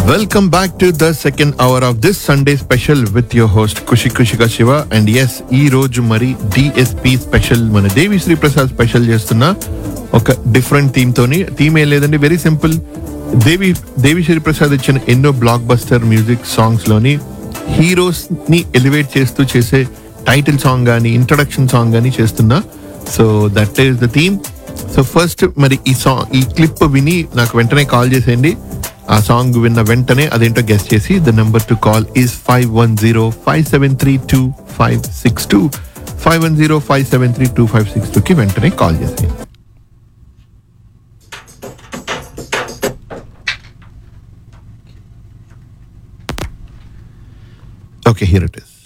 welcome back to the second hour of this Sunday special with your host Khushi ఖుషిగా Shiva and yes ఈ రోజు మరి DSP special మన దేవి Sri Prasad special చేస్తున్న ఒక డిఫరెంట్ థీమ్ తోని థీమ్ ఏం లేదండి వెరీ సింపుల్ దేవి దేవి శ్రీ ప్రసాద్ ఇచ్చిన ఎన్నో బ్లాక్ బస్టర్ మ్యూజిక్ సాంగ్స్ లోని హీరోస్ ని ఎలివేట్ చేస్తూ చేసే టైటిల్ సాంగ్ కానీ ఇంట్రడక్షన్ సాంగ్ కానీ చేస్తున్నా so that is the theme so first మరి ఈ సాంగ్ ఈ క్లిప్ విని నాకు వెంటనే కాల్ చేసేయండి ఆ సాంగ్ విన్న వెంటనే అదేంటో గెస్ట్ చేసి the number to call is five one zero five seven three two five six two five one zero five seven three two five six టూకి వెంటనే కాల్ చేసేయండి ఓకే హియర్ ఇట్ ఇస్